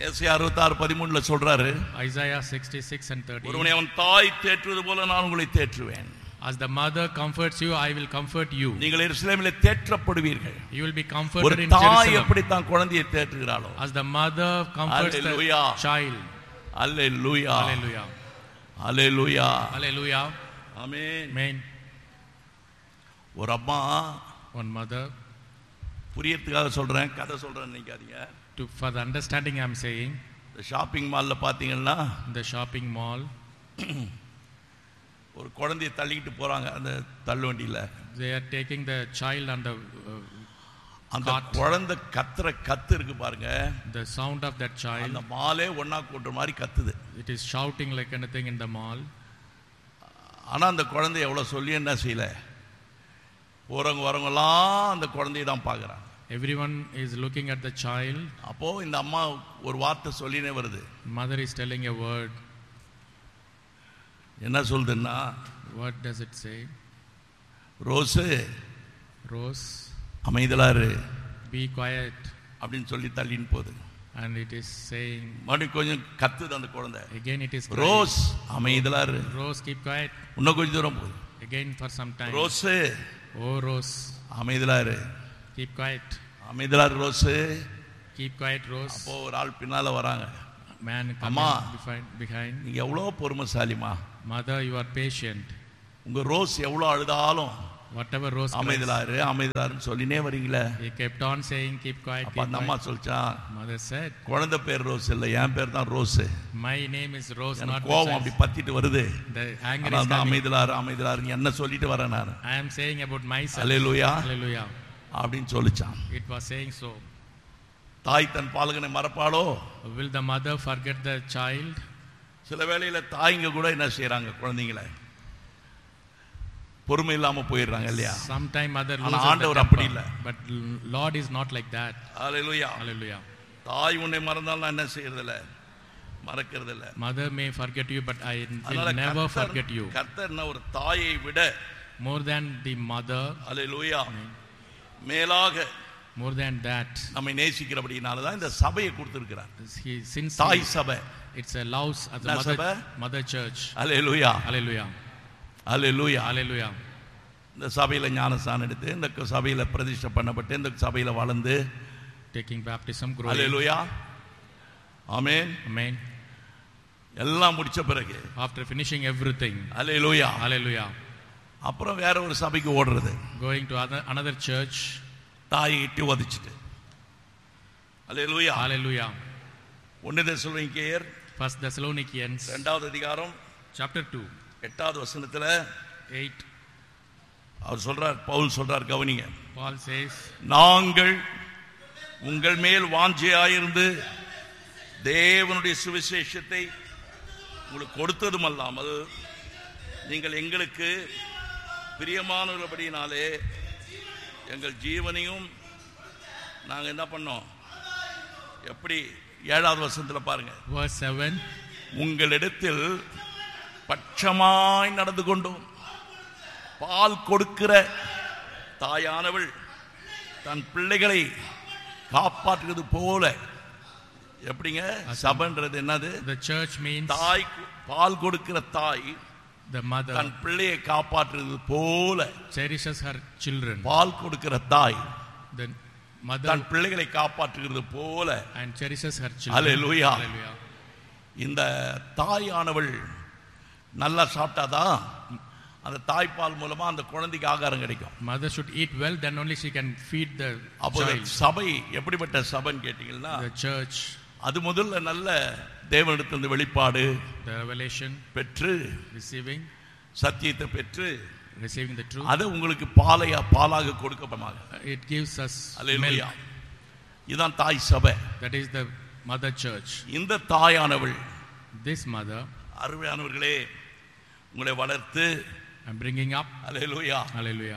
AC அறுபத்தாறு பதிமூணுல சொல்றாரு Isaiah 66 and 30. ஒருவனை அவன் தாய் தேற்றுவது போல நான் உங்களை தேற்றுவேன் As the mother comforts you, I will comfort you. நீங்கள் எருசலேமிலே தேற்றப்படுவீர்கள் You will be ஒரு comforted in தாய் Jerusalem. எப்படி தான் குழந்தையை தேற்றுகிறாளோ As the mother comforts Hallelujah. the child. அல்லே லூயா Hallelujah. அல்லே லூயா Hallelujah. ஆமென் Amen. ஒரு அம்மா One mother. புரியறதுக்காக சொல்றேன் கதை சொல்றேன் நினைக்காதீங்க To, for the understanding, I'm saying, இந்த ஷாப்பிங் மால்ல பாத்தீங்கன்னா in the shopping mall, ஒரு குழந்தைய தள்ளிக்கிட்டு போறாங்க அந்த தள்ளுவண்டியில they are taking the child and the, uh, அந்த Cart. குழந்தை கத்துற கத்து இருக்கு பாருங்க the sound of that child. அந்த மாலே ஒண்ணா கூட்டுற மாதிரி கத்துது It is shouting like anything in the mall. ஆனா அந்த குழந்தை எவ்வளவு சொல்லி என்ன செய்யல போறவங்க வரவங்கலாம் அந்த குழந்தைய தான் பார்க்கறாங்க Everyone is looking at the child. அப்போ இந்த அம்மா ஒரு வார்த்தை சொல்லினே வருது Mother is telling a word. என்ன சொல்லுதுன்னா What does it say? Rose Rose, அமைதலா இரு be quiet. அப்படின்னு சொல்லி தள்ளின்னு போகுது And it is saying, மறுபடியும் கொஞ்சம் கத்துது அந்த குழந்தை again it is crying. Rose அமைதலா இரு Rose, keep quiet. இன்னும் கொஞ்சம் தூரம் போகுது Again for some time. Rose Oh, Rose, அமைதலா இரு keep quiet. அமைதலா இரு ரோஸு Keep quiet, Rose. அப்போ ஒரு ஆள் பின்னால வராங்க Man Amma. coming behind, behind. நீங்க எவ்வளோ பொறுமைசாலிமா Mother, you are patient. உங்க ரோஸ் எவ்வளோ அழுதாலும் Whatever Rose cries, அமைதலாரு அமைதலாருன்னு சொல்லினே வரீங்களே he kept on saying, keep quiet, அப்ப keep அந்த அம்மா quiet. சொல்லிச்சான் Mother said, குழந்தை பேர் ரோஸ் இல்லை என் பேர் தான் Rose my name is Rose, not எனக்கு கோபம் அப்படி besides. பத்திட்டு வருது The anger ஆனா is தான் coming. அமைதலாரு அமைதலாரு என்ன சொல்லிட்டு வரேன் நான் I am saying about myself. Hallelujah Hallelujah. அப்படின்னு சொல்லிச்சான் It was saying so. தாய் தன் பாலகனை மறப்பாளோ Will the mother forget the child? சில வேளையில தாய்ங்க கூட என்ன செய்யறாங்க குழந்தைங்களை பொறுமை இல்லாம போயிடுறாங்க இல்லையா Sometime mother ஆனா loses the ஆண்டவர் அப்படி temper. இல்ல. But Lord is not like that. Hallelujah Hallelujah. தாய் உன்னை மறந்தாலும் நான் என்ன செய்யறதில்ல மறக்கிறது இல்ல Mother may forget you, but I will அதனால never கர்த்தர் forget you. கர்த்தர் ஒரு தாயை விட More than the mother, அல்லேலூயா மேலாக more than that, நம்மை நேசிக்கிறபடினால தான் இந்த சபையை கொடுத்திருக்கிறார் he since தாய் சபை it's a louse as a என்ன mother, சபை? mother church. அல்லேலூயா Hallelujah. அல்லேலூயா Hallelujah. இந்த சபையில ஞானஸ்தானம் எடுத்து இந்த சபையில பிரதிஷ்டை பண்ணப்பட்டு இந்த சபையில வளர்ந்து Taking baptism, growing. அல்லேலூயா ஆமென் Amen. எல்லாம் முடிச்ச பிறகு After finishing everything, அல்லேலூயா hallelujah. அப்புறம் வேற ஒரு சபைக்கு ஓடுறது Going to other, another church, தாயை இட்டு உதைச்சிட்டு அல்லேலூயா hallelujah. ஒன்னு தெசலோனிக்கேயர் First Thessalonians, இரண்டாவது அதிகாரம் chapter 2, எட்டாவது வசனத்துல 8. அவர் சொல்றார் பவுல் சொல்றார் கவனிங்க Paul says, நாங்கள் உங்கள் மேல் வாஞ்சையாயிருந்து தேவனுடைய சுவிசேஷத்தை உங்களுக்கு கொடுத்ததும் அல்லாமல் நீங்கள் எங்களுக்கு பிரியமானபடினாலே எங்கள் ஜீவனையும் நாங்கள் என்ன பண்ணோம் எப்படி ஏழாவது வருஷத்தில் பாருங்க verse 7, உங்களிடத்தில் பட்சமாய் நடந்து கொண்டோம் பால் கொடுக்கிற தாயானவள் தன் பிள்ளைகளை காப்பாற்றுகிறது போல எப்படிங்க சபைன்றது என்னது the church means தாய் பால் கொடுக்கிற தாய் the mother தன் பிள்ளையை காப்பாற்றுறது போல cherishes her children. பால் கொடுக்கிற தாய் The mother தன் பிள்ளைகளை காப்பாற்றுகிறது போல and cherishes her children. Hallelujah. Hallelujah. இந்த தாயானவள் நல்லா சாப்பிட்டாதான் அந்த தாய்ப்பால் மூலமா அந்த குழந்தைக்கு ஆகாரம் கிடைக்கும் Mother should eat well, then only she can feed the அப்போ இந்த child. சபை எப்படிப்பட்ட சபைன்னு கேட்டீங்கன்னா The church, அது முதல்ல நல்ல தேவனிடத்திலிருந்து வெளிப்பாடு the revelation, பெற்று receiving, சத்தியத்தை பெற்று receiving the truth. அது உங்களுக்கு பாலையா பாலாக கொடுக்கப்படமாக It gives us hallelujah milk. இதுதான் தாய் சபை That is the mother church. இந்த தாயானவள் This mother, அருமையானவர்களே உங்களை வளர்த்து I'm bringing up, hallelujah hallelujah.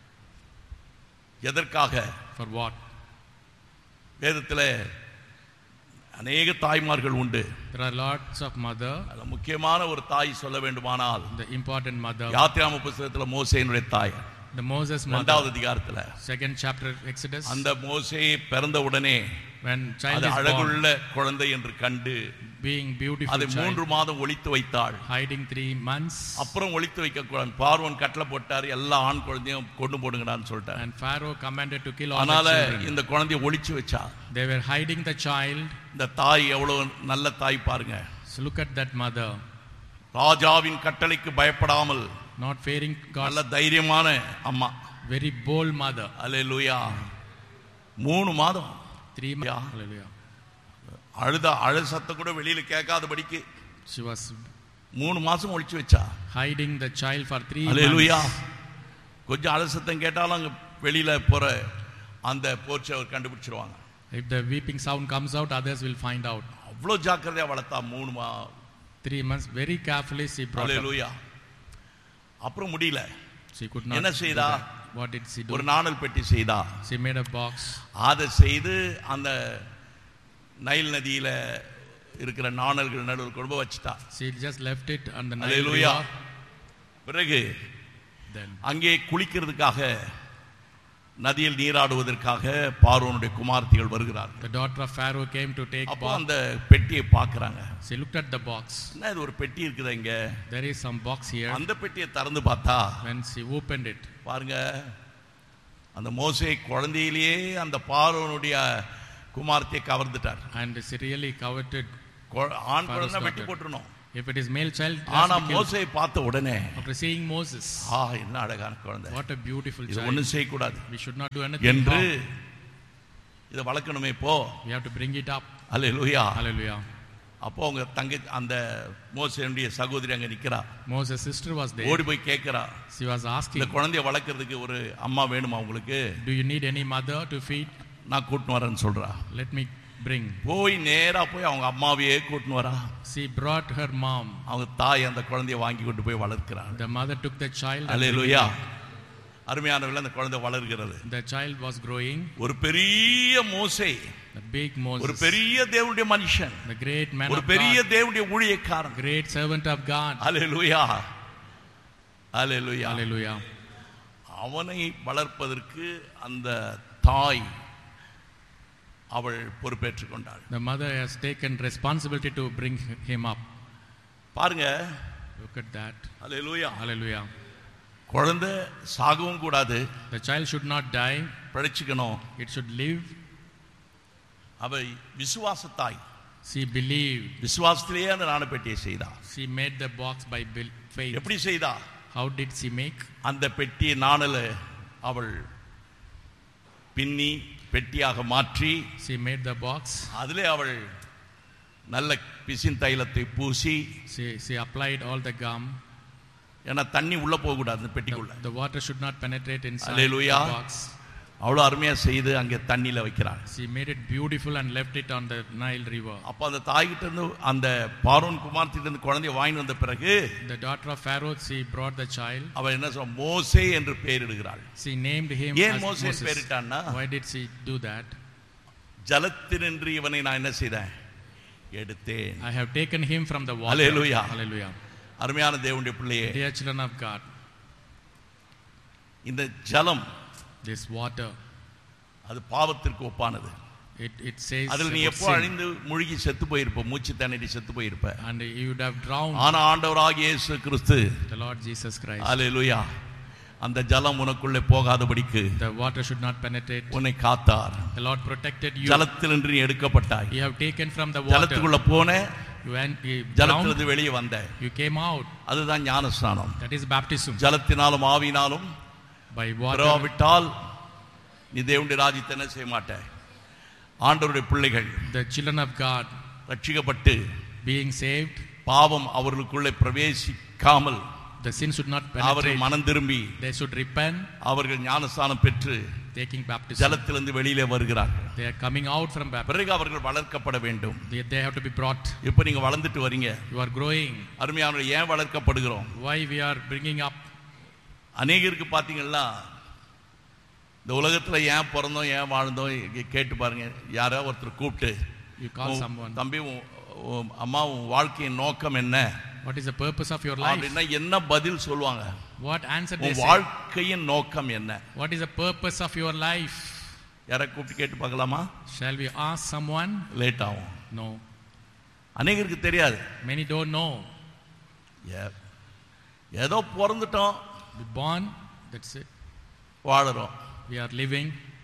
எதற்காக For what? வேதத்தில் அநேக தாய்மார்கள் உண்டு There are lots of mother, அதுல முக்கியமான ஒரு தாய் சொல்ல வேண்டுமானால் the important mother. யாத்திராம புஸ்தகத்துல மோசேனுடைய தாய் The Moses mother. இரண்டாவது அதிகாரத்துல Second chapter Exodus. அந்த மோசே பிறந்த உடனே When child அது is born, அழகுள்ள குழந்தை என்று கண்டு being beautiful அதை child, மூன்று மாதம் ஒளித்து வைத்தாள் hiding three months. அப்புறம் ஒளித்து வைக்க கூடாது பார்வன் கட்டளை போட்டார் எல்லா ஆண் குழந்தையும் கொண்டு போடுங்கடான்னு சொல்லிட்டார் And Pharaoh commanded to kill all அதனால the children. இந்த குழந்தைய ஒளிச்சு வச்சா They were hiding the child. இந்த தாய் எவ்வளவு நல்ல தாய் பாருங்க So look at that mother, ராஜாவின் கட்டளைக்கு பயப்படாமல் not fearing நல்ல God's தைரியமான அம்மா very bold mother. அல்லேலூயா மூணு மாதம் Three months. Yeah. Hallelujah. அழுத அழு சத்தம் கூட வெளியில கேட்காதபடிக்கு She was மூணு மாசம் ஒளிச்சு வச்சா hiding the child for three hallelujah months. கொஞ்சம் அழு சத்தம் கேட்டாலும் அங்க வெளியில போற அந்த போர்ச்சை அவர் கண்டுபிடிச்சிருவாங்க If the weeping sound comes out, others will find out. அவ்வளோ ஜாக்கிரதையா வளர்த்தா மூணு மா Three months, very carefully she brought up. அல்லேலூயா அப்புறம் முடியல She could not. என்ன do செய்தா? that. What did she do? ஒரு நாணல் பெட்டி செய்தா She made a box. அதை செய்து அந்த நைல் நதியில இருக்கிற நாணல்கள் நடுவில் கொண்டு போய் வச்சுட்டா She just left it on the Nile hallelujah River. பிறகு Then அங்கே குளிக்கிறதுக்காக நதியில் நீராடுவதற்காக பார்வோனுடைய குமார்த்திகள் வருகிறார்கள் the daughter of Pharaoh came to take அப்போ box. அந்த பெட்டியை பார்க்கறாங்க She looked at the box. என்ன இது ஒரு பெட்டி இருக்குது இங்க There is some box here. அந்த பெட்டியை திறந்து பார்த்தா When she opened it, பாருங்க அந்த மோசே குழந்தையிலேயே அந்த பார்வோனுடைய குமார்த்தியை கவர்ந்துட்டார் and she really coveted. கொ- ஆண் Pharaoh's குழந்தை வெட்டி daughter. போட்டுருணும் If it is male child, it has ஆனா to be killed. மோசையை பார்த்த உடனே After seeing Moses, ஆ என்ன அழகான குழந்தை what a beautiful இது child. ஒண்ணும் செய்யக்கூடாது We should not do anything என்று wrong. இதை வளர்க்கணுமே போ We have to bring it up. Hallelujah Hallelujah. அப்போ அவங்க தங்கை அந்த மோசனுடைய சகோதரி அங்க நிக்கிறா Moses' sister was there. ஓடி போய் கேட்கிறா She was இந்த asking, குழந்தைய வளர்க்கறதுக்கு ஒரு அம்மா வேணுமா உங்களுக்கு Do you need any mother to feed? நான் கூட்டின்னு வரேன்னு சொல்றா Let me bring. போய் நேரா போய் அவங்க அம்மாவையே கூட்டின்னு வரா She brought her mom. அவங்க தாய் அந்த குழந்தைய வாங்கி கொண்டு போய் வளர்க்கிறாங்க The mother took the child. and அல்லேலூயா அருமையானவர்கள் அந்த குழந்தை வளர்கிறது The child was growing. ஒரு பெரிய மோசே The big ஒரு Moses. பெரிய தேவனுடைய மனுஷன் The great man ஒரு of பெரிய God. தேவனுடைய ஊழியக்காரன் Great servant of God. Hallelujah hallelujah Hallelujah. அவனை வளர்ப்பதற்கு அந்த தாய் அவள் பொறுப்பேற்றுக் கொண்டாள் The mother has taken responsibility to bring him up. பாருங்க Look at that. Hallelujah Hallelujah. குழந்தை சாகவும் கூடாது The child should not die. பிழைச்சிக்கணும் It should live. அவ விசுவாச தாய் She believed. விசுவாசத்திலேயே அந்த நாணப்பெட்டியை செய்தா She made the box by bel- faith. எப்படி செய்தா How did she make? அந்த பெட்டியை நாணல அவள் பின்னி பெட்டியாக மாற்றி She made the box. அதிலே அவள் நல்ல பிசின் தைலத்தை பூசி She, she applied all the gum. ஏன்னா தண்ணி உள்ள போக கூடாது அந்த The, பெட்டிக்குள்ள the water should not penetrate inside Hallelujah. the box. அவ்வளோ அருமையா செய்து அங்கே தண்ணியில வைக்கிறாங்க She made it beautiful and left it on the Nile River. அப்ப அந்த தாய்கிட்ட இருந்து அந்த பார்வோன் குமார்த்திட்ட இருந்து குழந்தைய வாங்கி வந்த பிறகு The daughter of Pharaoh, she brought the child. அவ என்ன சொல்ல மோசே என்று பெயரிடுகிறாள் She named him ஏன் as மோசே Moses. பெயரிட்டான்னா Why did she do that? ஜலத்தினின்று இவனை நான் என்ன செய்தேன் எடுத்தேன் I have taken him from the water. Hallelujah. Hallelujah. அருமையான தேவனுடைய பிள்ளையே Dear children of God, இந்த ஜலம் this water, அது பாவத்திற்கு ஒப்பானது it, it says அதில் நீ about எப்போ sin. அழிந்து முழுகி செத்து போயிருப்ப மூச்சு தண்ணடி செத்து போயிருப்ப and you would have drowned ஆனா ஆண்டவராகிய இயேசு கிறிஸ்து the Lord Jesus Christ. அல்லேலூயா அந்த ஜலம் உனக்குள்ளே போகாதபடிக்கு The water should not penetrate. உன்னை காத்தார் The Lord protected you. ஜலத்தினின்று நீ எடுக்கப்பட்டாய் You have taken from the water. ஜலத்துக்குள்ள போன You went you drowned. ஜலத்திலிருந்து வெளியே வந்த You came out. அதுதான் ஞானஸ்நானம் That is baptism. ஜலத்தினாலும் ஆவினாலும் By water. பிறவாவிட்டால் நீ தேவனுடைய ராஜ்யத்தை என்ன செய்ய மாட்ட ஆண்டவருடைய பிள்ளைகள் The children of God ரட்சிக்கப்பட்டு being saved. பாவம் அவர்களுக்குள்ளே பிரவேசிக்காமல் The sin should not அவர்கள் penetrate. மனம் திரும்பி They should repent, அவர்கள் ஞானஸ்தானம் பெற்று taking baptism. ஜலத்திலிருந்து வெளியிலே வருகிறார்கள் They are coming out from baptism. பிறகு அவர்கள் வளர்க்கப்பட வேண்டும் They, they have to be brought. இப்போ நீங்க வளர்ந்துட்டு வரீங்க You are growing. அருமையான ஏன் வளர்க்கப்படுகிறோம் Why we are bringing up? அநேகருக்கு பார்த்தீங்கன்னா இந்த உலகத்துல ஏன் பிறந்தோம் ஏன் வாழ்ந்தோம் இங்க கேட்டு பாருங்க யாரோ ஒருத்தர் கூப்பிட்டு You call உன் someone. தம்பி உன் உன் அம்மா உன் வாழ்க்கையின் நோக்கம் என்ன What is the purpose of your life? அப்படின்னா என்ன பதில் சொல்லுவாங்க What answer they உன் say? வாழ்க்கையின் நோக்கம் என்ன What is the purpose of your life? யாரை கூப்பிட்டு கேட்டு பார்க்கலாமா Shall we ask someone? Late ஆகும் No. அநேகருக்கு தெரியாது Many don't know. ஏ- ஏதோ பிறந்துட்டோம் We born, that's it. வாழுறோம் We are living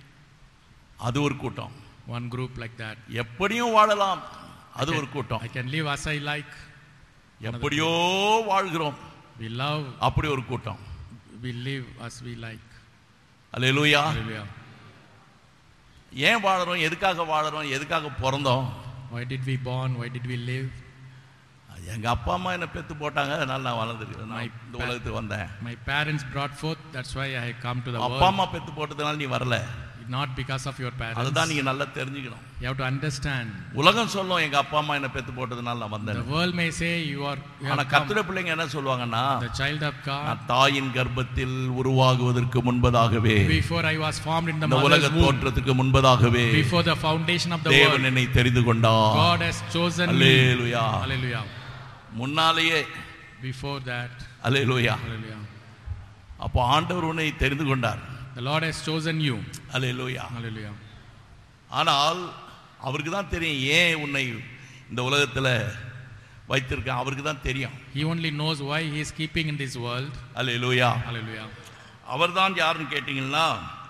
அது ஒரு கூட்டம் one group like that. எப்படியும் வாழலாம் அது ஒரு கூட்டம் I can live as I like. எப்படியோ வாழ்கிறோம் We love, அப்படி ஒரு கூட்டம் we live as we like. Hallelujah Hallelujah. ஏன் வாழறோம் எதுக்காக வாழறோம் எதுக்காக பிறந்தோம் Why did we born? Why did we live? எங்க அப்பா அம்மா என்ன பெத்து போட்டாங்க அதனால நான் வளர்ந்துருக்கேன் நான் My இந்த pa- உலகத்துக்கு வந்தேன் My parents brought forth, that's why I come to the அப்பா world. அம்மா பெத்து போட்டதுனால நீ வரல Not because of your parents. அதுதான் நீங்க நல்லா தெரிஞ்சுக்கணும் You have to understand. உலகம் சொல்லும் எங்க அப்பா அம்மா என்ன பெத்து போட்டதுனால நான் வந்தேன் The world may say you are you ஆனா have come, கத்துட பிள்ளைங்க என்ன சொல்லுவாங்கன்னா the child of God. நான் தாயின் கர்ப்பத்தில் உருவாகுவதற்கு முன்பதாகவே Before I was formed in the இந்த உலக mother's womb, தோற்றத்துக்கு முன்பதாகவே before the foundation of the தேவன் world, என்னை தெரிந்து கொண்டார் God has chosen me. Hallelujah Hallelujah. முன்னாலேயே Before that, அல்லேலூயா hallelujah. அப்போ ஆண்டவர் உன்னை தெரிந்து கொண்டார் The Lord has chosen you. Hallelujah Hallelujah. ஆனால் அவருக்கு தான் தெரியும் ஏன் உன்னை இந்த உலகத்துல வைத்திருக்கேன் அவருக்கு தான் தெரியும் He only knows why He is keeping in this world. Hallelujah Hallelujah. அவர்தான் யாருன்னு கேட்டீங்கன்னா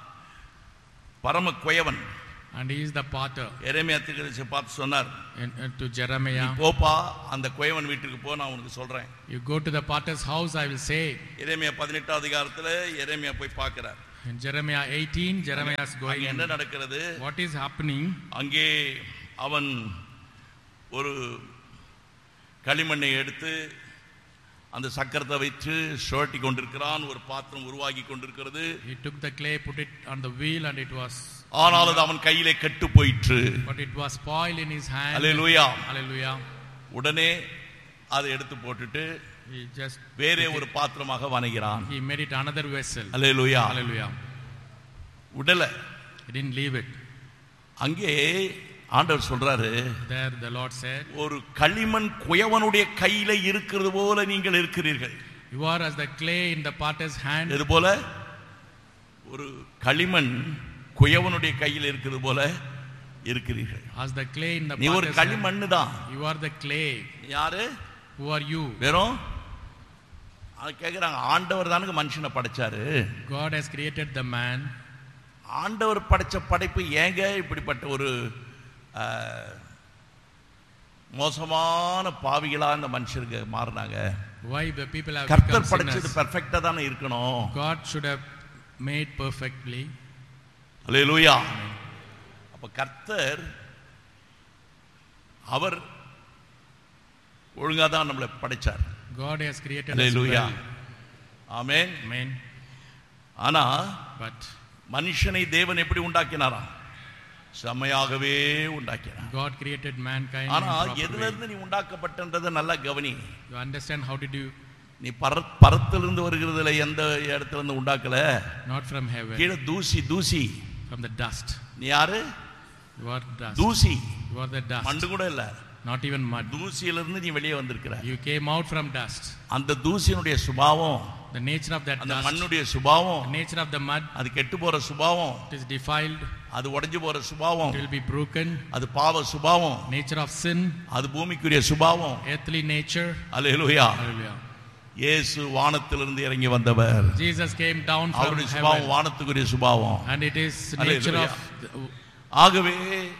பரம குயவன் And He is the potter. எரேமியா தீர்க்கதரிசி பார்த்து சொன்னார் And, and to நீ Jeremiah, போப்பா அந்த குயவன் வீட்டுக்கு போ நான் உனக்கு சொல்றேன் you go to the potter's house, I will say. எரேமியா பதினெட்டாம் அதிகாரத்துல எரேமியா போய் பார்க்கிறார் In Jeremiah 18, Jeremiah is going அங்க in. என்ன நடக்கிறது What is happening? அங்கே அவன் ஒரு களிமண்ணை எடுத்து அந்த சக்கரத்தை வைத்து சுழட்டி கொண்டிருக்கிறான் ஒரு பாத்திரம் உருவாகி கொண்டிருக்கிறது He took the clay, put it on the wheel, and it was, ஆனால் அது அவன் கையிலே கெட்டு போயிற்று but it was spoiled in his hand. Hallelujah Hallelujah. உடனே அதை எடுத்து போட்டுட்டு He just, வேறே ஒரு பாத்திரமாக வணங்கிறான் he made it another vessel. Hallelujah Hallelujah. உடல He didn't leave it. அங்கே ஆண்டவர் சொல்றாரு There the Lord said, ஒரு களிமண் குயவனுடைய கையில இருக்கிறது போல நீங்கள் இருக்கிறீர்கள் You are as the clay in the potter's hand. எது போல ஒரு களிமண் குயவனுடைய கையில் இருக்கிறது போல இருக்கிறீர்கள் As the clay in the நீ ஒரு potter's hand. களிமண்ணு தான் You are the clay. யாரு Who are you? வெறும் அது கேக்குறாங்க ஆண்டவர் தானுங்க மனுஷனை படைச்சாரு God has created the man. ஆண்டவர் படைச்ச படைப்பு ஏங்க இப்படிப்பட்ட ஒரு ஆஹ், மோசமான பாவிகளா இந்த மனுஷருக்கு மாறினாங்க Why the people have கர்த்தர் become படைச்சது sinners? பெர்ஃபெக்டா தானே இருக்கணும் God should have made perfectly. அல்லேலூயா அப்ப கர்த்தர் அவர் ஒழுங்கா தான் நம்மளை படைச்சார் God has created us hallelujah well. Amen Amen. ஆனா But மனுஷனை தேவன் எப்படி உண்டாக்கினாராம் செம்மையாகவே உண்டாக்கினார் God created mankind in ஆனா proper எதுல way. இருந்து நீ உண்டாக்கப்பட்டன்றதை நல்லா கவனி You understand how did you நீ பர பரத்திலிருந்து வருகிறதுல எந்த இடத்துல இருந்து உண்டாக்கல not from heaven, கீழே தூசி தூசி from the dust. நீ யாரு You are dust. தூசி You are the dust. மண்டு கூட இல்ல Not even mud. தூசியில இருந்து நீ வெளியே வந்திருக்கிற You came out from dust. அந்த தூசியினுடைய சுபாவம் The nature of that அந்த dust, மண்ணுடைய சுபாவம் the nature of the mud, அது கெட்டு போற சுபாவம் it is defiled, அது உடைஞ்சு போற சுபாவம் it will be broken. அது பாவ சுபாவம் Nature of sin, அது பூமிக்குரிய சுபாவம் earthly nature. அல்லேலூயா Hallelujah. இயேசு வானத்திலிருந்து இறங்கி வந்தவர் Jesus came down from அவருடைய சுபாவம் heaven. வானத்துக்குரிய சுபாவம் And it is nature Hallelujah. of the- ஆகவே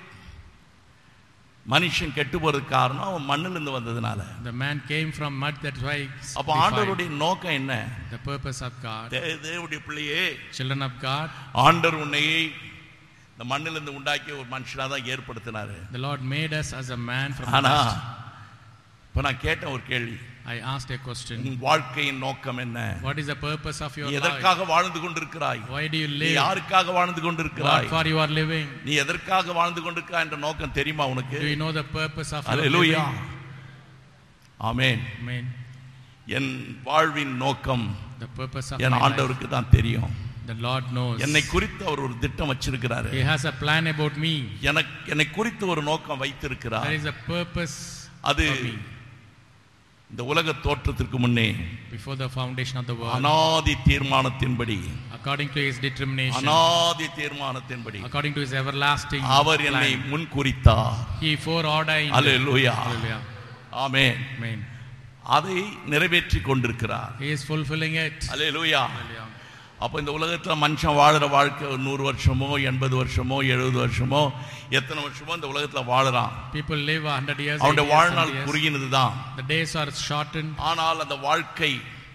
மனுஷன் கெட்டு போறதுக்கு காரணம் அவன் மண்ணிலிருந்து வந்ததுனால the man came from mud. That's why it's அப்ப defiled. ஆண்டவருடைய நோக்கம் என்ன The purpose of God, தே- தேவனுடைய பிள்ளையே children of God, ஆண்டவர் உன்னையை இந்த மண்ணிலிருந்து உண்டாக்கி ஒரு மனுஷனா தான் ஏற்படுத்தினாரு the Lord made us as a man from ஆனா dust. இப்ப நான் கேட்டேன் ஒரு கேள்வி I asked a question. உன் வாழ்க்கையின் நோக்கம் என்ன What is the purpose of your நீ life? எதற்காக வாழ்ந்து கொண்டிருக்கிறாய் Why do you நீ live? யாருக்காக வாழ்ந்து What கொண்டிருக்கிறாய் for you are living? நீ எதற்காக வாழ்ந்து கொண்டிருக்கிறாய் என்ற நோக்கம் தெரியுமா உனக்கு Do you know the purpose of your hallelujah living? Amen Amen. என் வாழ்வின் நோக்கம் The purpose of N my life. ஆண்டவருக்கு தான் தெரியும் The Lord knows. என்னை குறித்து அவர் ஒரு திட்டம் வச்சிருக்கிறாரு He has a plan about me. எனக்கு என்னை குறித்து ஒரு நோக்கம் There வைத்திருக்கிறார் is a purpose அது for me. இந்த உலக தோற்றத்திற்கு முன்னே before the foundation of the world, அனாதி தீர்மானத்தின்படி according to his determination, அனாதி தீர்மானத்தின்படி according to his everlasting அவர் என்னை plan, முன்குறித்தார் he foreordained. Hallelujah Hallelujah. Amen Amen. அதை நிறைவேற்றி கொண்டிருக்கிறார் He is fulfilling it. Hallelujah Hallelujah. அப்போ இந்த உலகத்துல மனுஷன் வாழுற வாழ்க்கை ஒரு நூறு வருஷமோ எண்பது வருஷமோ எழுபது வருஷமோ எத்தனை வருஷமோ இந்த உலகத்துல வாழுறான் People live a hundred years, அவனுடைய 80 years, வாழ்நாள் 70 years. குறுகினது தான் The days are shortened. ஆனால் அந்த வாழ்க்கை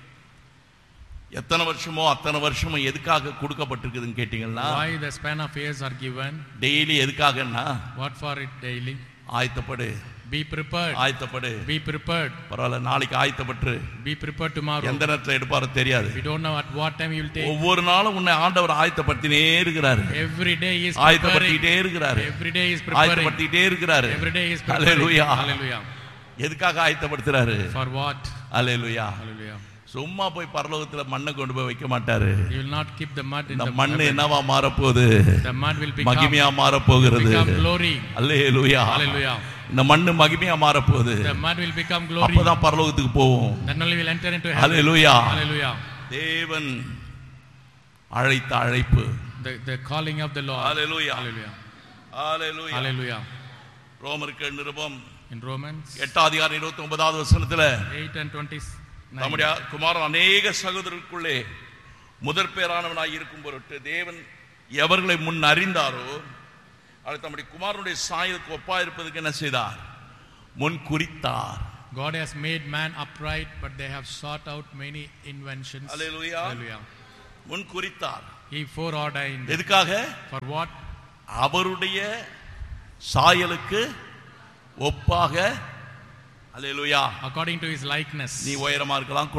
எத்தனை வருஷமோ அத்தனை வருஷமோ எதுக்காக கொடுக்கப்பட்டிருக்குதுன்னு கேட்டீங்கன்னா Why the span of years are given? Daily எதுக்காகன்னா What for it daily? ஆயத்தப்படு Be prepared. ஆயத்தப்படு Be prepared. பரவாயில்ல நாளைக்கு ஆயத்தப்பட்டு Be prepared tomorrow. எந்த நேரத்துல எடுப்பாரோ தெரியாது We don't know at what time you will take. ஒவ்வொரு நாளும் உன்னை ஆண்டவர் ஆயத்தப்படுத்தினே இருக்கிறாரு Every day he is preparing. ஆயத்தப்படுத்திட்டே இருக்கிறாரு Every day he is preparing. ஆயத்தப்படுத்திட்டே இருக்கிறாரு Every day he is preparing. Hallelujah Hallelujah. எதுக்காக ஆயத்தப்படுத்துறாரு For what? Hallelujah Hallelujah. சும்மா போய் பரலோகத்துல மண்ணை கொண்டு போய் வைக்க மாட்டாரு He will not keep the mud in இந்த the மண்ணு heaven. என்னவா மாறப்போகுது The mud will become, மகிமையா மாறப்போகிறது become glory. அல்லேலூயா Hallelujah. இந்த மண்ணு மகிமையா மாறப்போகுது The mud will become glory. அப்பதான் பரலோகத்துக்கு போவோம் Then only will enter into heaven. Hallelujah Hallelujah. தேவன் அழைத்த அழைப்பு The, the calling of the Lord. Hallelujah Hallelujah. Hallelujah Hallelujah. ரோமருக்கு நிருபம் In Romans எட்டாம் அதிகாரம் இருபத்தி ஒன்பதாவது வசனத்துல 8 and 29. நம்முடைய குமாரன் அநேக சகோதரருக்குள்ளே முதற் பேரானவனாய் இருக்கும் பொருட்டு தேவன் எவர்களை முன் அறிந்தாரோ அவர் தம்முடைய குமாரனுடைய சாயலுக்கு ஒப்பா இருப்பதற்கு என்ன செய்தார் முன் குறித்தார் God has made man upright, but they have sought out many inventions. Hallelujah Hallelujah. முன் குறித்தார் He foreordained. எதுக்காக For what? அவருடைய சாயலுக்கு ஒப்பாக அல்லேலூயா According to his likeness. நீ உயரமா இருக்கலாம்